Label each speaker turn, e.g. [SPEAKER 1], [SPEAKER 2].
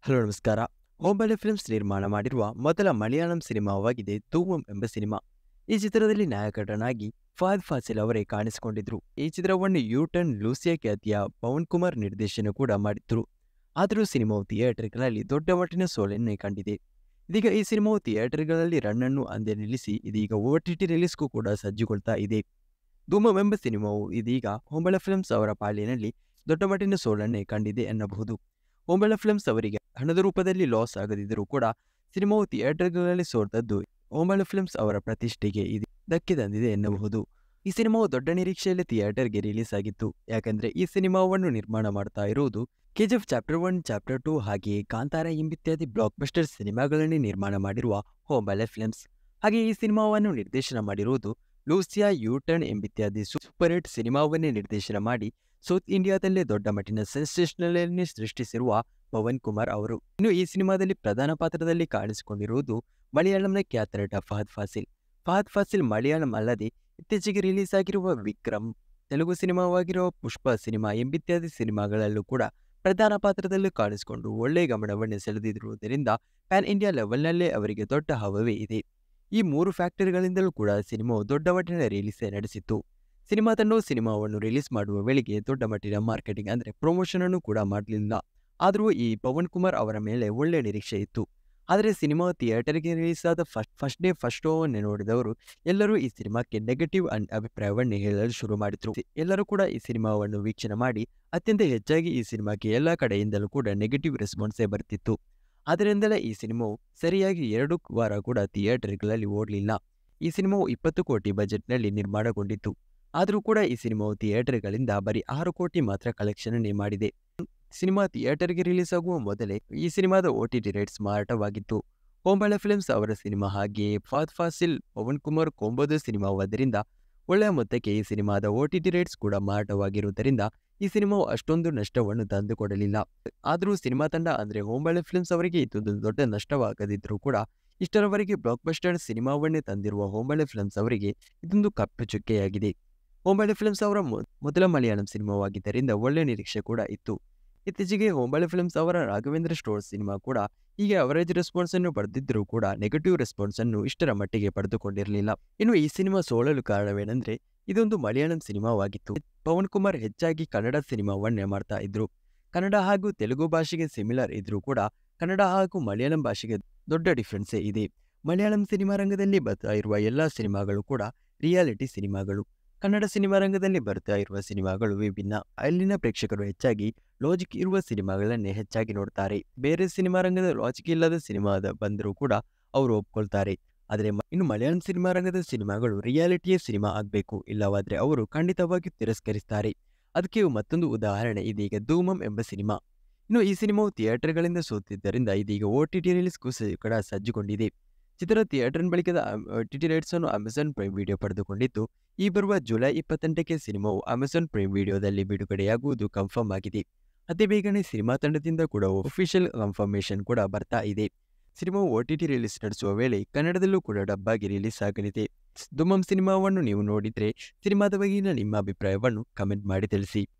[SPEAKER 1] hello ನಮಸ್ಕಾರ ಹೋಂಬಲೆ films ನಿರ್ಮಾಣ ಮಾಡಿರುವ ಮೊದಲ ಮಲಯಾಳಂ ಸಿನಿಮಾವಾಗಿದೆ ಧೂಮಂ ಎಂಬ ಸಿನಿಮಾ ಈ ಚಿತ್ರದಲ್ಲಿ ನಾಯಕಟನಾಗಿ ಫಹದ್ ಫಾಸಿಲ್ ಅವರೇ ಕಾಣಿಸಿಕೊಂಡಿದ್ರು ಈ ಚಿತ್ರವನ್ನು ಯೂಟರ್ನ್ ಲೂಸಿಯಾ ಖ್ಯಾತಿಯ ಪವನ್ ಕುಮಾರ್ ನಿರ್ದೇಶನ ಕೂಡ ಮಾಡಿದ್ರು ಆದರೂ ಸಿನಿಮಾವು ಥಿಯೇಟರ್ಗಳಲ್ಲಿ ದೊಡ್ಡ ಮಟ್ಟಿನ ಸೋಲನ್ನೇ ಕಂಡಿದೆ ಇದೀಗ ಈ ಸಿನಿಮಾವು ಥಿಯೇಟರ್ಗಳಲ್ಲಿ ರನ್ನನ್ನು ಅಂದೇ ನಿಲ್ಲಿಸಿ ಇದೀಗ ಓ ಟಿ ಟಿ ರಿಲೀಸ್ಗೂ ಕೂಡ ಸಜ್ಜುಗೊಳ್ತಾ ಇದೆ ಧೂಮಂ ಎಂಬ ಸಿನಿಮಾವು ಇದೀಗ ಹೊಂಬಳ ಫಿಲ್ಮ್ಸ್ ಅವರ ಪಾಲಿನಲ್ಲಿ ದೊಡ್ಡ ಮಟ್ಟಿನ ಸೋಲನ್ನೇ ಕಂಡಿದೆ ಎನ್ನಬಹುದು ಹೊಂಬಳ ಫಿಲ್ಮ್ಸ್ ಅವರಿಗೆ ಹಣದ ರೂಪದಲ್ಲಿ ಲಾಸ್ ಆಗದಿದ್ದರೂ ಕೂಡ ಸಿನಿಮಾವು ಥಿಯೇಟರ್ಗಳಲ್ಲಿ ಸೋರ್ತದ್ದು ಹೊಂಬಳ ಫಿಲ್ಮ್ಸ್ ಅವರ ಪ್ರತಿಷ್ಠೆಗೆ ಇದು ಧಕ್ಕೆ ತಂದಿದೆ ಎನ್ನಬಹುದು ಈ ಸಿನಿಮಾವು ದೊಡ್ಡ ನಿರೀಕ್ಷೆಯಲ್ಲಿ ಥಿಯೇಟರ್ಗೆ ರಿಲೀಸ್ ಆಗಿತ್ತು ಯಾಕಂದ್ರೆ ಈ ಸಿನಿಮಾವನ್ನು ನಿರ್ಮಾಣ ಮಾಡ್ತಾ ಇರುವುದು KGF chapter one chapter two ಹಾಗೆಯೇ ಕಾಂತಾರ ಎಂಬಿತ್ಯಾದಿ ಬ್ಲಾಕ್ ಬಸ್ಟರ್ ಸಿನಿಮಾಗಳನ್ನೇ ನಿರ್ಮಾಣ ಮಾಡಿರುವ ಹೋಂಬಲೆ ಫಿಲ್ಮ್ಸ್ ಹಾಗೆ ಈ ಸಿನಿಮಾವನ್ನು ನಿರ್ದೇಶನ ಮಾಡಿರುವುದು ಲೂಸಿಯಾ ಯೂಟರ್ನ್ ಎಂಬಿತ್ಯಾದಿ ಸೂಪರ್ ಹಿಟ್ ಸಿನಿಮಾವನ್ನೇ ನಿರ್ದೇಶನ ಮಾಡಿ ಸೌತ್ ಇಂಡಿಯಾದಲ್ಲೇ ದೊಡ್ಡ ಮಟ್ಟಿನ ಸೆನ್ಸೇಷನಲ್ ಸೃಷ್ಟಿಸಿರುವ ಪವನ್ ಕುಮಾರ್ ಅವರು ಇನ್ನು ಈ ಸಿನಿಮಾದಲ್ಲಿ ಪ್ರಧಾನ ಪಾತ್ರದಲ್ಲಿ ಕಾಣಿಸಿಕೊಂಡಿರುವುದು ಮಲಯಾಳಂನ ಖ್ಯಾತ ನಟ ಫಹದ್ ಫಾಸಿಲ್ ಫಹದ್ ಫಾಸಿಲ್ ಮಲಯಾಳಂ ಅಲ್ಲದೆ ಇತ್ತೀಚೆಗೆ ರಿಲೀಸ್ ಆಗಿರುವ ವಿಕ್ರಮ್ ತೆಲುಗು ಸಿನಿಮಾವಾಗಿರುವ ಪುಷ್ಪ ಸಿನಿಮಾ ಎಂಬಿತ್ಯಾದಿ ಸಿನಿಮಾಗಳಲ್ಲೂ ಕೂಡ ಪ್ರಧಾನ ಪಾತ್ರದಲ್ಲೂ ಕಾಣಿಸಿಕೊಂಡು ಒಳ್ಳೆಯ ಗಮನವನ್ನು ಸೆಳೆದಿರುವುದರಿಂದ ಪ್ಯಾನ್ ಇಂಡಿಯಾ ಲೆವೆಲ್ನಲ್ಲೇ ಅವರಿಗೆ ದೊಡ್ಡ ಹವವೇ ಇದೆ ಈ ಮೂರು ಫ್ಯಾಕ್ಟರಿಗಳಿಂದಲೂ ಕೂಡ ಸಿನಿಮಾವು ದೊಡ್ಡ ಮಟ್ಟಿನ ರಿಲೀಸ್ ನಡೆಸಿತ್ತು ಸಿನಿಮಾ ತಂಡವು ಸಿನಿಮಾವನ್ನು ರಿಲೀಸ್ ಮಾಡುವ ವೇಳೆಗೆ ದೊಡ್ಡ ಮಟ್ಟಿನ ಮಾರ್ಕೆಟಿಂಗ್ ಅಂದರೆ ಪ್ರಮೋಷನ್ ಅನ್ನು ಕೂಡ ಮಾಡಲಿಲ್ಲ ಆದರೂ ಈ ಪವನ್ ಕುಮಾರ್ ಅವರ ಮೇಲೆ ಒಳ್ಳೆ ನಿರೀಕ್ಷೆ ಇತ್ತು ಆದರೆ ಸಿನಿಮಾ ಥಿಯೇಟರ್ಗೆ ರಿಲೀಸ್ ಆದ ಫಸ್ಟ್ ಫಸ್ಟ್ ಡೇ ಫಸ್ಟ್ ಶೋವನ್ನು ನೋಡಿದವರು ಎಲ್ಲರೂ ಈ ಸಿನಿಮಾಕ್ಕೆ ನೆಗೆಟಿವ್ ಅಂಡ್ ಅಭಿಪ್ರಾಯವನ್ನು ಹೇಳಲು ಶುರು ಮಾಡಿದ್ರು ಎಲ್ಲರೂ ಕೂಡ ಈ ಸಿನಿಮಾವನ್ನು ವೀಕ್ಷಣೆ ಮಾಡಿ ಅತ್ಯಂತ ಹೆಚ್ಚಾಗಿ ಈ ಸಿನಿಮಾಕ್ಕೆ ಎಲ್ಲ ಕಡೆಯಿಂದಲೂ ಕೂಡ ನೆಗೆಟಿವ್ ರೆಸ್ಪಾನ್ಸೇ ಬರ್ತಿತ್ತು ಅದರಿಂದಲೇ ಈ ಸಿನಿಮಾವು ಸರಿಯಾಗಿ ಎರಡು ವಾರ ಕೂಡ ಥಿಯೇಟರ್ಗಳಲ್ಲಿ ಓಡಲಿಲ್ಲ ಈ ಸಿನಿಮಾವು ಇಪ್ಪತ್ತು ಕೋಟಿ ಬಜೆಟ್ನಲ್ಲಿ ನಿರ್ಮಾಣಗೊಂಡಿತ್ತು ಆದರೂ ಕೂಡ ಈ ಸಿನಿಮಾವು ಥಿಯೇಟರ್ಗಳಿಂದ ಬರೀ ಆರು ಕೋಟಿ ಮಾತ್ರ ಕಲೆಕ್ಷನ್ ಮಾಡಿದೆ ಸಿನಿಮಾ ಥಿಯೇಟರ್ಗೆ ರಿಲೀಸ್ ಆಗುವ ಮೊದಲೇ ಈ ಸಿನಿಮಾದ ಓ ಟಿ ಟಿ ರೇಟ್ಸ್ ಮಾರಾಟವಾಗಿತ್ತು ಹೋಂಬಳ ಫಿಲ್ಮ್ಸ್ ಅವರ ಸಿನಿಮಾ ಹಾಗೆಯೇ ಫಾದ್ ಫಾಸಿಲ್ ಪವನ್ ಕುಮಾರ್ ಕೊಂಬೋದು ಸಿನಿಮಾವಾದ್ದರಿಂದ ಒಳ್ಳೆಯ ಮೊತ್ತಕ್ಕೆ ಈ ಸಿನಿಮಾದ ಓ ಟಿ ಟಿ ರೇಟ್ಸ್ ಕೂಡ ಮಾರಾಟವಾಗಿರುವುದರಿಂದ ಈ ಸಿನಿಮಾವು ಅಷ್ಟೊಂದು ನಷ್ಟವನ್ನು ತಂದುಕೊಡಲಿಲ್ಲ ಆದರೂ ಸಿನಿಮಾ ತಂಡ ಅಂದರೆ ಹೋಂಬಳೆ ಫಿಲ್ಮ್ಸ್ ಅವರಿಗೆ ಇದೊಂದು ದೊಡ್ಡ ನಷ್ಟವಾಗದಿದ್ದರೂ ಕೂಡ ಇಷ್ಟರವರೆಗೆ ಬ್ಲಾಕ್ ಬಸ್ಟರ್ ಸಿನಿಮಾವನ್ನೇ ತಂದಿರುವ ಹೋಂಬಳೆ ಫಿಲ್ಮ್ಸ್ ಅವರಿಗೆ ಇದೊಂದು ಕಪ್ಪು ಚುಕ್ಕೆಯಾಗಿದೆ ಹೋಂಬಳೆ ಫಿಲ್ಮ್ಸ್ ಅವರ ಮೊದಲ ಮಲಯಾಳಂ ಸಿನಿಮಾವಾಗಿದ್ದರಿಂದ ಒಳ್ಳೆಯ ನಿರೀಕ್ಷೆ ಕೂಡ ಇತ್ತು ಇತ್ತೀಚೆಗೆ ಹೋಂಬಳೆ ಫಿಲ್ಮ್ಸ್ ಅವರ ರಾಘವೇಂದ್ರ ಸ್ಟೋರ್ಸ್ ಸಿನಿಮಾ ಕೂಡ ಹೀಗೆ ಅವರೇಜ್ ರೆಸ್ಪಾನ್ಸ್ ಅನ್ನು ಪಡೆದಿದ್ದರೂ ಕೂಡ ನೆಗೆಟಿವ್ ರೆಸ್ಪಾನ್ಸ್ ಅನ್ನು ಇಷ್ಟರ ಮಟ್ಟಿಗೆ ಪಡೆದುಕೊಂಡಿರಲಿಲ್ಲ ಇನ್ನು ಈ ಸಿನಿಮಾ ಸೋಲಲು ಕಾರಣವೇನೆಂದ್ರೆ ಇದೊಂದು ಮಲಯಾಳಂ ಸಿನಿಮಾವಾಗಿತ್ತು ಪವನ್ ಕುಮಾರ್ ಹೆಚ್ಚಾಗಿ ಕನ್ನಡ ಸಿನಿಮಾವನ್ನೇ ಮಾಡ್ತಾ ಇದ್ರು ಕನ್ನಡ ಹಾಗೂ ತೆಲುಗು ಭಾಷೆಗೆ ಸಿಮಿಲರ್ ಇದ್ರೂ ಕೂಡ ಕನ್ನಡ ಹಾಗೂ ಮಲಯಾಳಂ ಭಾಷೆಗೆ ದೊಡ್ಡ ಡಿಫ್ರೆನ್ಸೇ ಇದೆ ಮಲಯಾಳಂ ಸಿನಿಮಾ ರಂಗದಲ್ಲಿ ಬರ್ತಾ ಇರುವ ಎಲ್ಲ ಸಿನಿಮಾಗಳು ಕೂಡ ರಿಯಾಲಿಟಿ ಸಿನಿಮಾಗಳು ಕನ್ನಡ ಸಿನಿಮಾ ರಂಗದಲ್ಲಿ ಬರ್ತಾ ಇರುವ ಸಿನಿಮಾಗಳು ವಿಭಿನ್ನ ಅಲ್ಲಿನ ಪ್ರೇಕ್ಷಕರು ಹೆಚ್ಚಾಗಿ ಲಾಜಿಕ್ ಇರುವ ಸಿನಿಮಾಗಳನ್ನೇ ಹೆಚ್ಚಾಗಿ ನೋಡ್ತಾರೆ ಬೇರೆ ಸಿನಿಮಾ ರಂಗದ ಲಾಜಿಕ್ ಇಲ್ಲದ ಸಿನಿಮಾದ ಬಂದರೂ ಕೂಡ ಅವರು ಒಪ್ಕೊಳ್ತಾರೆ ಆದರೆ ಇನ್ನು ಮಲಯಾಳಂ ಸಿನಿಮಾ ರಂಗದ ಸಿನಿಮಾಗಳು ರಿಯಾಲಿಟಿಯ ಸಿನಿಮಾ ಆಗಬೇಕು ಇಲ್ಲವಾದ್ರೆ ಅವರು ಖಂಡಿತವಾಗಿ ತಿರಸ್ಕರಿಸ್ತಾರೆ ಅದಕ್ಕೆ ಮತ್ತೊಂದು ಉದಾಹರಣೆ ಇದೀಗ ಧೂಮಂ ಎಂಬ ಸಿನಿಮಾ ಇನ್ನು ಈ ಸಿನಿಮಾವು ಥಿಯೇಟರ್ಗಳಿಂದ ಸೋತಿದ್ದರಿಂದ ಇದೀಗ ಓ ಟಿ ಟಿ ರಿಲೀಸ್ಗೂ ಕೂಡ ಸಜ್ಜುಗೊಂಡಿದೆ ಚಿತ್ರ ಥಿಯೇಟರ್ ಬಳಿಕದ ಟಿ ಟಿ ರೈಟ್ಸ್ ಅನ್ನು ಅಮೆಜಾನ್ ಪ್ರೈಮ್ ವಿಡಿಯೋ ಪಡೆದುಕೊಂಡಿದ್ದು ಈ ಬರುವ ಜುಲೈ ಇಪ್ಪತ್ತೆಂಟಕ್ಕೆ ಸಿನಿಮಾವು ಅಮೆಜಾನ್ ಪ್ರೈಮ್ ವಿಡಿಯೋದಲ್ಲಿ ಬಿಡುಗಡೆಯಾಗುವುದು ಕನ್ಫರ್ಮ್ ಆಗಿದೆ ಅತಿ ಬೇಗನೆ ಸಿನಿಮಾ ತಂಡದಿಂದ ಕೂಡ ಒಫಿಷಿಯಲ್ ಕನ್ಫರ್ಮೇಷನ್ ಕೂಡ ಬರ್ತಾ ಇದೆ ಸಿನಿಮಾವು ಓ ಟಿ ಟಿ ರಿಲೀಸ್ ನಡೆಸುವ ವೇಳೆ ಕನ್ನಡದಲ್ಲೂ ಕೂಡ ಡಬ್ಬಾಗಿ ರಿಲೀಸ್ ಆಗಲಿದೆ ದುಮಂ ಸಿನಿಮಾವನ್ನು ನೀವು ನೋಡಿದ್ರೆ ಸಿನಿಮಾದ ಬಗೆಗಿನ ನಿಮ್ಮ ಅಭಿಪ್ರಾಯವನ್ನು ಕಮೆಂಟ್ ಮಾಡಿ ತಿಳಿಸಿ